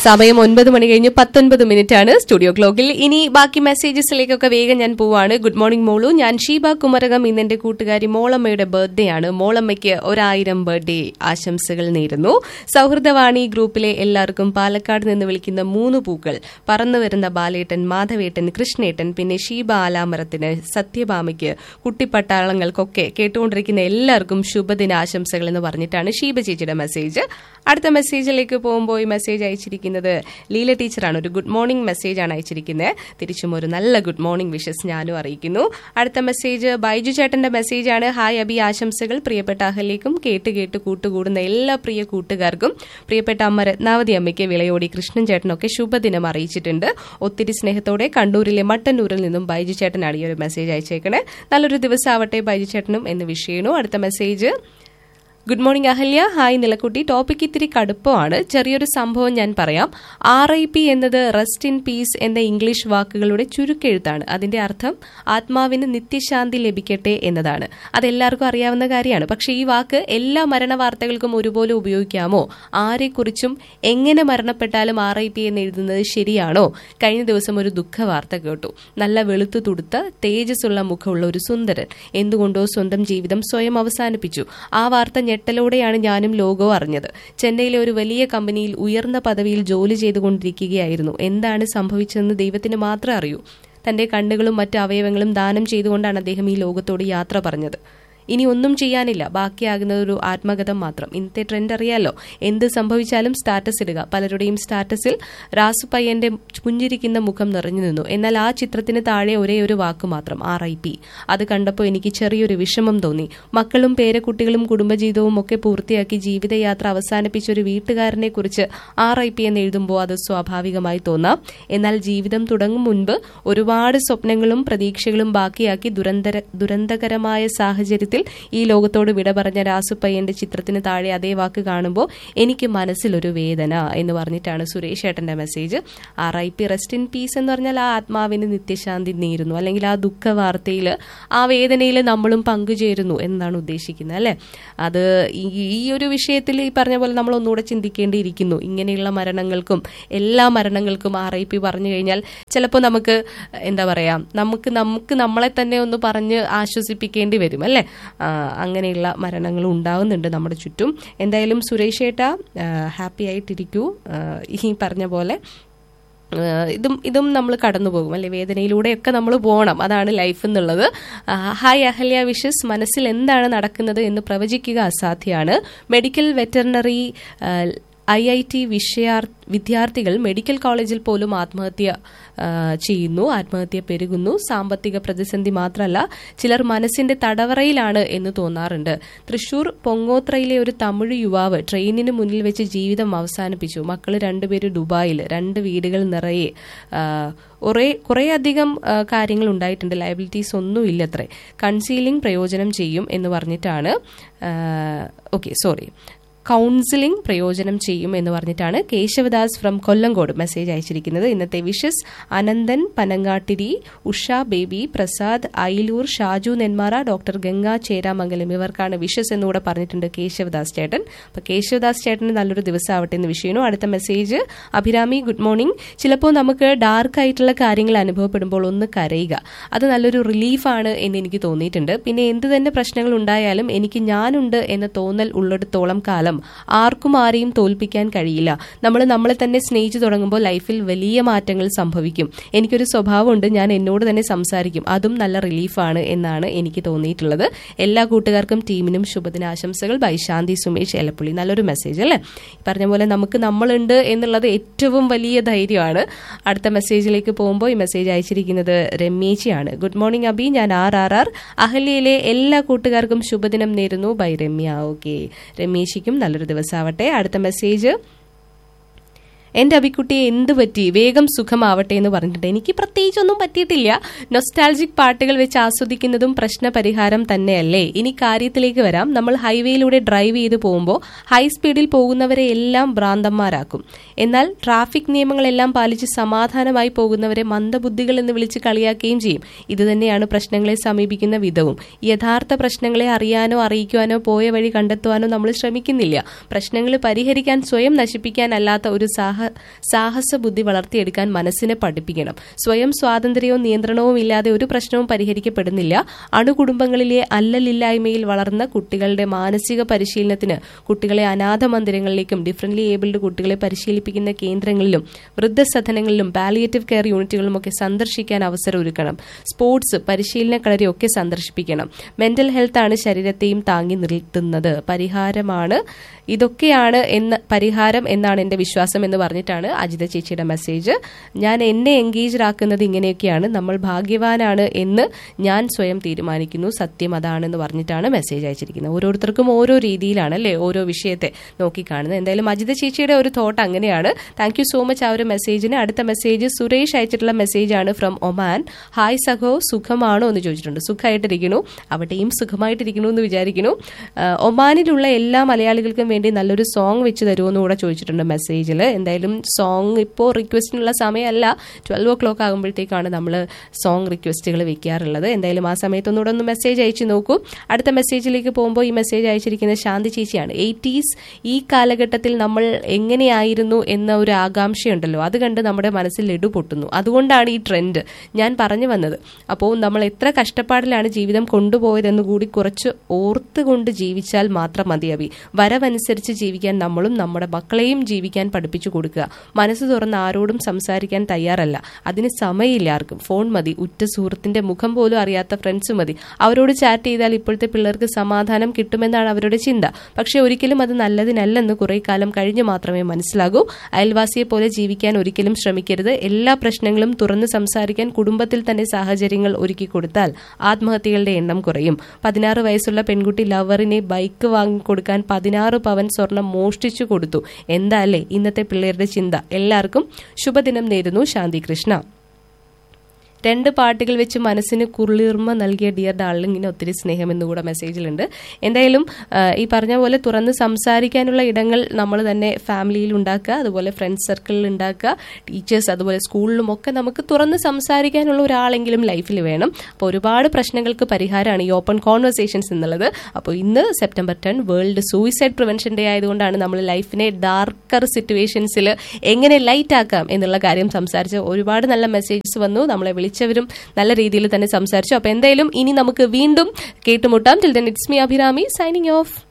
സമയം ഒൻപത് മണി കഴിഞ്ഞ് പത്തൊൻപത് മിനിറ്റ് ആണ് സ്റ്റുഡിയോ ക്ലോക്കിൽ ഇനി ബാക്കി മെസ്സേജസിലേക്കൊക്കെ വേഗം ഞാൻ പോവാണ് ഗുഡ് മോർണിംഗ് മോളു ഞാൻ ഷീബ കുമരകം ഇന്ന് എന്റെ കൂട്ടുകാരി മോളമ്മയുടെ ബർത്ത്ഡേ ആണ് മോളമ്മയ്ക്ക് ഒരായിരം ബർത്ത്ഡേ ആശംസകൾ നേരുന്നു സൗഹൃദവാണി ഗ്രൂപ്പിലെ എല്ലാവർക്കും പാലക്കാട് നിന്ന് വിളിക്കുന്ന മൂന്ന് പൂക്കൾ പറന്നു വരുന്ന ബാലേട്ടൻ മാധവേട്ടൻ കൃഷ്ണേട്ടൻ പിന്നെ ഷീബ ആലാമരത്തിന് സത്യഭാമയ്ക്ക് കുട്ടിപ്പട്ടാളങ്ങൾക്കൊക്കെ കേട്ടുകൊണ്ടിരിക്കുന്ന എല്ലാവർക്കും ശുഭദിന ആശംസകൾ എന്ന് പറഞ്ഞിട്ടാണ് ഷീബ ചേച്ചിയുടെ മെസ്സേജ് അടുത്ത മെസ്സേജിലേക്ക് പോകുമ്പോൾ ഈ മെസ്സേജ് അയച്ചിരിക്കുന്നത് ലീല ടീച്ചറാണ് ഒരു ഗുഡ് മോർണിംഗ് മെസ്സേജ് ആണ് അയച്ചിരിക്കുന്നത് തിരിച്ചും ഒരു നല്ല ഗുഡ് മോർണിംഗ് വിഷസ് ഞാനും അറിയിക്കുന്നു അടുത്ത മെസ്സേജ് ബൈജു ചേട്ടന്റെ മെസ്സേജ് ആണ് ഹായ് അബി ആശംസകൾ പ്രിയപ്പെട്ട അഹലിക്കും കേട്ട് കേട്ട് കൂട്ടുകൂടുന്ന എല്ലാ പ്രിയ കൂട്ടുകാർക്കും പ്രിയപ്പെട്ട അമ്മ രത്നാവതി അമ്മയ്ക്ക് വിളയോടി കൃഷ്ണൻ ചേട്ടനൊക്കെ ശുഭദിനം അറിയിച്ചിട്ടുണ്ട് ഒത്തിരി സ്നേഹത്തോടെ കണ്ണൂരിലെ മട്ടന്നൂരിൽ നിന്നും ബൈജു ചേട്ടനാണ് ഈ ഒരു മെസ്സേജ് അയച്ചേക്കണേ നല്ലൊരു ദിവസം ആവട്ടെ ബൈജു ചേട്ടനും എന്ന് വിഷയണു അടുത്ത message good morning Ahalya hi Nilakutty topic ഇത്തിരി കടുപ്പമാണ് ചെറിയൊരു സംഭവം ഞാൻ പറയാം ആർ ഐ പി എന്നത് റെസ്റ്റ് ഇൻ പീസ് എന്ന ഇംഗ്ലീഷ് വാക്കുകളുടെ ചുരുക്കെഴുത്താണ് അതിന്റെ അർത്ഥം ആത്മാവിന് നിത്യശാന്തി ലഭിക്കട്ടെ എന്നതാണ് അതെല്ലാവർക്കും അറിയാവുന്ന കാര്യമാണ് പക്ഷെ ഈ വാക്ക് എല്ലാ മരണ വാർത്തകൾക്കും ഒരുപോലെ ഉപയോഗിക്കാമോ ആരെക്കുറിച്ചും എങ്ങനെ മരണപ്പെട്ടാലും ആർ ഐ പി എന്ന് എഴുതുന്നത് ശരിയാണോ കഴിഞ്ഞ ദിവസം ഒരു ദുഃഖ വാർത്ത കേട്ടു നല്ല വെളുത്തു തുടുത്ത തേജസ്സുള്ള മുഖമുള്ള ഒരു സുന്ദരൻ എന്തുകൊണ്ടോ സ്വന്തം ജീവിതം സ്വയം അവസാനിപ്പിച്ചു ആ വാർത്ത ഞെട്ടലോടെയാണ് ഞാനും ലോഗോ അറിഞ്ഞത് ചെന്നൈയിലെ ഒരു വലിയ കമ്പനിയിൽ ഉയർന്ന പദവിയിൽ ജോലി ചെയ്തുകൊണ്ടിരിക്കുകയായിരുന്നു എന്താണ് സംഭവിച്ചതെന്ന് ദൈവത്തിന് മാത്രമേ അറിയൂ തന്റെ കണ്ണുകളും മറ്റ് അവയവങ്ങളും ദാനം ചെയ്തുകൊണ്ടാണ് അദ്ദേഹം ഈ ലോകത്തോട് യാത്ര പറഞ്ഞത് ഇനി ഒന്നും ചെയ്യാനില്ല ബാക്കിയാകുന്നത് ഒരു ആത്മകഥം മാത്രം ഇന്നത്തെ ട്രെൻഡ് അറിയാലോ എന്ത് സംഭവിച്ചാലും സ്റ്റാറ്റസ് ഇടുക പലരുടെയും സ്റ്റാറ്റസിൽ റാസു പയ്യന്റെ പുഞ്ചിരിക്കുന്ന മുഖം നിറഞ്ഞു നിന്നു എന്നാൽ ആ ചിത്രത്തിന് താഴെ ഒരേ ഒരു വാക്ക് മാത്രം ആർ ഐ പി അത് കണ്ടപ്പോൾ എനിക്ക് ചെറിയൊരു വിഷമം തോന്നി മക്കളും പേരക്കുട്ടികളും കുടുംബജീവിതവും ഒക്കെ പൂർത്തിയാക്കി ജീവിതയാത്ര അവസാനിപ്പിച്ച ഒരു വീട്ടുകാരനെ കുറിച്ച് ആർ ഐ പി എന്ന് എഴുതുമ്പോൾ അത് സ്വാഭാവികമായി തോന്നാം എന്നാൽ ജീവിതം തുടങ്ങും മുൻപ് ഒരുപാട് സ്വപ്നങ്ങളും പ്രതീക്ഷകളും ബാക്കിയാക്കി ദുരന്തര ദുരന്തകരമായ സാഹചര്യത്തിൽ ഈ ലോകത്തോട് വിട പറഞ്ഞ രാസുപ്പയ്യന്റെ ചിത്രത്തിന് താഴെ അതേ വാക്ക് കാണുമ്പോൾ എനിക്ക് മനസ്സിലൊരു വേദന എന്ന് പറഞ്ഞിട്ടാണ് സുരേഷ് ഏട്ടന്റെ message R I P rest in peace എന്ന് പറഞ്ഞാൽ ആ ആത്മാവിന് നിത്യശാന്തി നേരുന്നു അല്ലെങ്കിൽ ആ ദുഃഖ വാർത്തയിൽ ആ വേദനയിൽ നമ്മളും പങ്കുചേരുന്നു എന്നാണ് ഉദ്ദേശിക്കുന്നത് അല്ലെ അത് ഈ- ഈ ഒരു വിഷയത്തിൽ ഈ പറഞ്ഞ പോലെ നമ്മൾ ഒന്നുകൂടെ ചിന്തിക്കേണ്ടിയിരിക്കുന്നു ഇങ്ങനെയുള്ള മരണങ്ങൾക്കും എല്ലാ മരണങ്ങൾക്കും ആർ ഐ പി പറഞ്ഞു കഴിഞ്ഞാൽ ചിലപ്പോൾ നമുക്ക് എന്താ പറയാ നമുക്ക് നമുക്ക് നമ്മളെ തന്നെ ഒന്ന് പറഞ്ഞ് ആശ്വസിപ്പിക്കേണ്ടി വരും അല്ലേ ആ, അങ്ങനെയുള്ള മരണങ്ങൾ ഉണ്ടാവുന്നുണ്ട് നമ്മുടെ ചുറ്റും എന്തായാലും സുരേഷ് ഏട്ട ഹാപ്പി ആയിട്ടിരിക്കൂ ആ, ഈ പറഞ്ഞ പോലെ ആ, ഇതും ഇതും നമ്മൾ കടന്നു പോകും അല്ലെ വേദനയിലൂടെയൊക്കെ നമ്മൾ പോകണം അതാണ് ലൈഫ് എന്നുള്ളത് ആ, ഹായ് അഹല്യ വിഷസ് മനസ്സിൽ എന്താണ് നടക്കുന്നത് എന്ന് പ്രവചിക്കുക അസാധ്യമാണ് medical veterinary I I T വിഷയാർ വിദ്യാർത്ഥികൾ മെഡിക്കൽ കോളേജിൽ പോലും ആത്മഹത്യ ആ, ചെയ്യുന്നു ആത്മഹത്യ പെരുകുന്നു സാമ്പത്തിക പ്രതിസന്ധി മാത്രമല്ല ചിലർ മനസ്സിന്റെ തടവറയിലാണ് എന്ന് തോന്നാറുണ്ട് തൃശൂർ പൊങ്ങോത്രയിലെ ഒരു തമിഴ് യുവാവ് ട്രെയിനിന് മുന്നിൽ വെച്ച് ജീവിതം അവസാനിപ്പിച്ചു മക്കൾ രണ്ടുപേര് ദുബായിൽ രണ്ട് വീടുകൾ നിറയെ ആ, ഒരേ കുറേ അധികം ആ, കാര്യങ്ങൾ ഉണ്ടായിട്ടുണ്ട് ലയബിലിറ്റീസ് ഒന്നും ഇല്ലത്രേ കൺസീലിംഗ് പ്രയോജനം ചെയ്യും എന്ന് പറഞ്ഞിട്ടാണ് ഓക്കെ സോറി കൗൺസിലിംഗ് പ്രയോജനം ചെയ്യും എന്ന് പറഞ്ഞിട്ടാണ് കേശവദാസ് ഫ്രം കൊല്ലങ്കോട് മെസ്സേജ് അയച്ചിരിക്കുന്നത് ഇന്നത്തെ വിഷസ് അനന്തൻ പനങ്ങാട്ടിരി ഉഷ ബേബി പ്രസാദ് ഐലൂർ ഷാജു നെന്മാറ ഡോക്ടർ ഗംഗ ചേരാമംഗലം ഇവർക്കാണ് വിഷസ് എന്നുകൂടെ പറഞ്ഞിട്ടുണ്ട് കേശവദാസ് ചേട്ടൻ അപ്പൊ കേശവദാസ് ചേട്ടന് നല്ലൊരു ദിവസം ആവട്ടെ എന്ന് വിഷയണു അടുത്ത മെസ്സേജ് അഭിരാമി ഗുഡ് മോർണിംഗ് ചിലപ്പോൾ നമുക്ക് ഡാർക്ക് ആയിട്ടുള്ള കാര്യങ്ങൾ അനുഭവപ്പെടുമ്പോൾ ഒന്ന് കരയുക അത് നല്ലൊരു റിലീഫാണ് എന്ന് എനിക്ക് തോന്നിയിട്ടുണ്ട് പിന്നെ എന്ത് തന്നെ പ്രശ്നങ്ങൾ ഉണ്ടായാലും എനിക്ക് ഞാനുണ്ട് എന്ന തോന്നൽ ഉള്ളിടത്തോളം കാലം ആർക്കും ആരെയും തോൽപ്പിക്കാൻ കഴിയില്ല നമ്മൾ നമ്മളെ തന്നെ സ്നേഹിച്ചു തുടങ്ങുമ്പോൾ ലൈഫിൽ വലിയ മാറ്റങ്ങൾ സംഭവിക്കും എനിക്കൊരു സ്വഭാവമുണ്ട് ഞാൻ എന്നോട് തന്നെ സംസാരിക്കും അതും നല്ല റിലീഫാണ് എന്നാണ് എനിക്ക് തോന്നിയിട്ടുള്ളത് എല്ലാ കൂട്ടുകാർക്കും ടീമിനും ശുഭദിനാശംസകൾ ബൈ ശാന്തി സുമേഷ് എലപ്പുള്ളി നല്ലൊരു മെസ്സേജ് അല്ലേ ഈ പറഞ്ഞ പോലെ നമുക്ക് നമ്മളുണ്ട് എന്നുള്ളത് ഏറ്റവും വലിയ ധൈര്യമാണ് അടുത്ത മെസ്സേജിലേക്ക് പോകുമ്പോൾ ഈ മെസ്സേജ് അയച്ചിരിക്കുന്നത് രമ്യേച്ചിയാണ് ഗുഡ് മോർണിംഗ് അബി ഞാൻ ആർ ആർ ആർ അഹല്യയിലെ എല്ലാ കൂട്ടുകാർക്കും ശുഭദിനം നേരുന്നു ബൈ രമ്യ ഓക്കെ രമ്യേശിക്കും നല്ലൊരു ദിവസമാവട്ടെ അടുത്ത മെസ്സേജ് എന്റെ അബിക്കുട്ടിയെ എന്ത് പറ്റി വേഗം സുഖമാവട്ടെ എന്ന് പറഞ്ഞിട്ടുണ്ട് എനിക്ക് പ്രത്യേകിച്ചൊന്നും പറ്റിയിട്ടില്ല നൊസ്റ്റാൾജിക് പാട്ടുകൾ വെച്ച് ആസ്വദിക്കുന്നതും പ്രശ്ന പരിഹാരം തന്നെയല്ലേ ഇനി കാര്യത്തിലേക്ക് വരാം നമ്മൾ ഹൈവേയിലൂടെ ഡ്രൈവ് ചെയ്ത് പോകുമ്പോൾ ഹൈ സ്പീഡിൽ പോകുന്നവരെ എല്ലാം ഭ്രാന്തന്മാരാക്കും എന്നാൽ ട്രാഫിക് നിയമങ്ങളെല്ലാം പാലിച്ച് സമാധാനമായി പോകുന്നവരെ മന്ദബുദ്ധികൾ എന്ന് വിളിച്ച് കളിയാക്കുകയും ചെയ്യും ഇത് തന്നെയാണ് പ്രശ്നങ്ങളെ സമീപിക്കുന്ന വിധവും യഥാർത്ഥ പ്രശ്നങ്ങളെ അറിയാനോ അറിയിക്കുവാനോ പോയ വഴി കണ്ടെത്തുവാനോ നമ്മൾ ശ്രമിക്കുന്നില്ല പ്രശ്നങ്ങൾ പരിഹരിക്കാൻ സ്വയം നശിപ്പിക്കാനല്ലാത്ത ഒരു സാഹചര്യം സാഹസ ബുദ്ധി വളർത്തിയെടുക്കാൻ മനസ്സിനെ പഠിപ്പിക്കണം സ്വയം സ്വാതന്ത്ര്യവും നിയന്ത്രണവും ഇല്ലാതെ ഒരു പ്രശ്നവും പരിഹരിക്കപ്പെടുന്നില്ല അണുകുടുംബങ്ങളിലെ അല്ലലില്ലായ്മയിൽ വളർന്ന കുട്ടികളുടെ മാനസിക പരിശീലനത്തിന് കുട്ടികളെ അനാഥ മന്ദിരങ്ങളിലേക്കും ഡിഫറൻറ്റ്ലി ഏബിൾഡ് കുട്ടികളെ പരിശീലിപ്പിക്കുന്ന കേന്ദ്രങ്ങളിലും വൃദ്ധസദനങ്ങളിലും പാലിയേറ്റീവ് കെയർ യൂണിറ്റുകളും ഒക്കെ സന്ദർശിക്കാൻ അവസരം ഒരുക്കണം സ്പോർട്സ് പരിശീലന കളരിയൊക്കെ സന്ദർശിപ്പിക്കണം മെന്റൽ ഹെൽത്ത് ആണ് ശരീരത്തെയും താങ്ങി നിർത്തുന്നത് പരിഹാരമാണ് ഇതൊക്കെയാണ് എന്ന് പരിഹാരം എന്നാണ് എന്റെ വിശ്വാസം എന്ന് പറഞ്ഞിട്ടാണ് അജിത ചേച്ചിയുടെ മെസ്സേജ് ഞാൻ എന്നെ എൻഗേജ്ഡ് ആക്കുന്നത് ഇങ്ങനെയൊക്കെയാണ് നമ്മൾ ഭാഗ്യവാനാണ് എന്ന് ഞാൻ സ്വയം തീരുമാനിക്കുന്നു സത്യം അതാണെന്ന് പറഞ്ഞിട്ടാണ് മെസ്സേജ് അയച്ചിരിക്കുന്നത് ഓരോരുത്തർക്കും ഓരോ രീതിയിലാണ് അല്ലേ ഓരോ വിഷയത്തെ നോക്കിക്കാണുന്നത് എന്തായാലും അജിത ചേച്ചിയുടെ ഒരു തോട്ട് അങ്ങനെയാണ് താങ്ക് യു സോ മച്ച് ആ ഒരു മെസ്സേജിന് അടുത്ത മെസ്സേജ് സുരേഷ് അയച്ചിട്ടുള്ള മെസ്സേജ് ആണ് ഫ്രം ഒമാൻ ഹായ് സഖോ സുഖമാണോ എന്ന് ചോദിച്ചിട്ടുണ്ട് സുഖമായിട്ടിരിക്കുന്നു അവിടെയും സുഖമായിട്ടിരിക്കുന്നു എന്ന് വിചാരിക്കുന്നു ആ, ഒമാനിലുള്ള എല്ലാ മലയാളികൾക്കും വേണ്ടി നല്ലൊരു സോങ് വെച്ച് തരുമെന്ന് കൂടെ ചോദിച്ചിട്ടുണ്ട് മെസ്സേജിൽ എന്തായാലും സോങ് ഇപ്പോൾ റിക്വസ്റ്റിനുള്ള സമയമല്ല ട്വൽവ് ഓ ക്ലോക്ക് ആകുമ്പോഴത്തേക്കാണ് നമ്മൾ സോങ് റിക്വസ്റ്റുകൾ വെക്കാറുള്ളത് എന്തായാലും ആ സമയത്തൊന്നുകൂടെ ഒന്ന് മെസ്സേജ് അയച്ചു നോക്കൂ അടുത്ത മെസ്സേജിലേക്ക് പോകുമ്പോൾ ഈ മെസ്സേജ് അയച്ചിരിക്കുന്നത് ശാന്തി ചേച്ചിയാണ് എയ്റ്റീസ് ഈ കാലഘട്ടത്തിൽ നമ്മൾ എങ്ങനെയായിരുന്നു എന്ന ഒരു ആകാംക്ഷയുണ്ടല്ലോ അത് കണ്ട് നമ്മുടെ മനസ്സിൽ ലഡു പൊട്ടുന്നു അതുകൊണ്ടാണ് ഈ ട്രെൻഡ് ഞാൻ പറഞ്ഞു വന്നത് അപ്പോൾ നമ്മൾ എത്ര കഷ്ടപ്പാടിലാണ് ജീവിതം കൊണ്ടുപോയതെന്ന് കൂടി കുറച്ച് ഓർത്തുകൊണ്ട് ജീവിച്ചാൽ മാത്രം മതിയാവി വരവനുസരിച്ച് ജീവിക്കാൻ നമ്മളും നമ്മുടെ മക്കളെയും ജീവിക്കാൻ പഠിപ്പിച്ചു കൊടുക്കുക മനസ്സ് തുറന്ന് ആരോടും സംസാരിക്കാൻ തയ്യാറല്ല അതിന് സമയമില്ല ആർക്കും ഫോൺ മതി ഉറ്റ സുഹൃത്തിന്റെ മുഖം പോലും അറിയാത്ത ഫ്രണ്ട്സ് മതി അവരോട് ചാറ്റ് ചെയ്താൽ ഇപ്പോഴത്തെ പിള്ളേർക്ക് സമാധാനം കിട്ടുമെന്നാണ് അവരുടെ ചിന്ത പക്ഷെ ഒരിക്കലും അത് നല്ലതിനല്ലെന്ന് കുറെ കാലം കഴിഞ്ഞ് മാത്രമേ മനസ്സിലാകൂ അയൽവാസിയെ പോലെ ജീവിക്കാൻ ഒരിക്കലും ശ്രമിക്കരുത് എല്ലാ പ്രശ്നങ്ങളും തുറന്ന് സംസാരിക്കാൻ കുടുംബത്തിൽ തന്നെ സാഹചര്യങ്ങൾ ഒരുക്കി കൊടുത്താൽ ആത്മഹത്യകളുടെ എണ്ണം കുറയും പതിനാറ് വയസ്സുള്ള പെൺകുട്ടി ലവറിനെ ബൈക്ക് വാങ്ങിക്കൊടുക്കാൻ പതിനാറ് പവൻ സ്വർണം മോഷ്ടിച്ചു കൊടുത്തു എന്താ അല്ലേ ഇന്നത്തെ പിള്ളേരുടെ ചിന്ത എല്ലാവർക്കും ശുഭദിനം നേരുന്നു ശാന്തി കൃഷ്ണ രണ്ട് പാട്ടുകൾ വെച്ച് മനസ്സിന് കുളിർമ നൽകിയ ഡിയർ ഡാർലിങ്ങിന് ഒത്തിരി സ്നേഹം എന്നുകൂടെ മെസ്സേജിലുണ്ട് എന്തായാലും ആ, ഈ പറഞ്ഞ പോലെ തുറന്ന് സംസാരിക്കാനുള്ള ഇടങ്ങൾ നമ്മൾ തന്നെ ഫാമിലിയിൽ ഉണ്ടാക്കുക അതുപോലെ ഫ്രണ്ട്സ് സർക്കിളിൽ ഉണ്ടാക്കുക ടീച്ചേഴ്സ് അതുപോലെ സ്കൂളിലും ഒക്കെ നമുക്ക് തുറന്ന് സംസാരിക്കാനുള്ള ഒരാളെങ്കിലും ലൈഫിൽ വേണം അപ്പോൾ ഒരുപാട് പ്രശ്നങ്ങൾക്ക് പരിഹാരമാണ് ഈ ഓപ്പൺ കോൺവെർസേഷൻസ് എന്നുള്ളത് അപ്പോൾ ഇന്ന് September ten world suicide prevention day ആയതുകൊണ്ടാണ് നമ്മൾ ലൈഫിനെ ഡാർക്കർ സിറ്റുവേഷൻസിൽ എങ്ങനെ ലൈറ്റ് ആക്കാം എന്നുള്ള കാര്യം സംസാരിച്ച് ഒരുപാട് നല്ല മെസ്സേജസ് വന്നു നമ്മളെ വിളിച്ചവരും നല്ല രീതിയിൽ തന്നെ സംസാരിച്ചു അപ്പോൾ എന്തായാലും ഇനി നമുക്ക് വീണ്ടും കേട്ടുമുട്ടാം till then it's me Abhirami signing of